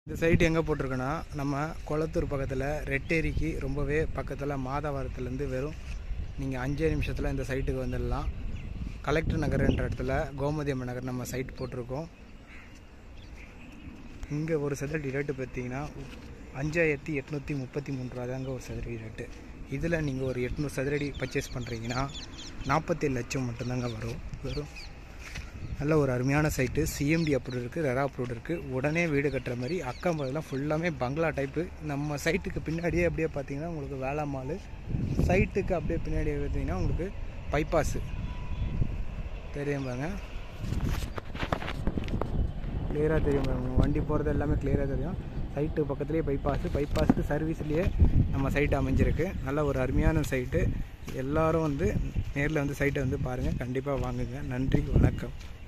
இந்த சைட் எங்கே போட்டிருக்கோன்னா நம்ம குளத்தூர் பக்கத்தில் ரெட்டேரிக்கு ரொம்பவே பக்கத்தில் மாதவரத்துலேருந்து வெறும் நீங்கள் அஞ்சே நிமிஷத்தில் இந்த சைட்டுக்கு வந்துடலாம் கலெக்டர் நகர்ன்ற இடத்துல கோமதி அம்மன் நகர் நம்ம சைட் போட்டிருக்கோம் இங்கே ஒரு சதுரடி ரேட்டு பார்த்தீங்கன்னா அஞ்சாயிரத்தி எட்நூற்றி முப்பத்தி மூணு ரூபா தாங்க ஒரு சதுரடி ரேட்டு இதில் நீங்கள் ஒரு எட்நூறு சதுரடி பர்ச்சேஸ் பண்ணுறீங்கன்னா நாற்பத்தேழு லட்சம் மட்டும்தாங்க வரும் வரும் நல்ல ஒரு அருமையான சைட்டு சிஎம்டி அப்ரூவ் இருக்குது ரெரா அப்ரூவ் இருக்குது உடனே வீடு கட்டுற மாதிரி அக்கம் பக்கம்லாம் ஃபுல்லாமே பங்களா டைப்பு நம்ம சைட்டுக்கு பின்னாடியே அப்படியே பார்த்தீங்கன்னா உங்களுக்கு வேளா மால் சைட்டுக்கு அப்படியே பின்னாடியே பார்த்தீங்கன்னா உங்களுக்கு பைபாஸு தெரியும் பாருங்க கிளியராக தெரியும் பாருங்க வண்டி போகிறது எல்லாமே கிளியராக தெரியும் சைட்டு பக்கத்துலேயே பைபாஸு பைபாஸுக்கு சர்வீஸ்லேயே நம்ம சைட்டு அமைஞ்சிருக்கு நல்ல ஒரு அருமையான சைட்டு எல்லாரும் வந்து நேரில் வந்து சைட்டை வந்து பாருங்கள் கண்டிப்பாக வாங்குங்க நன்றி வணக்கம்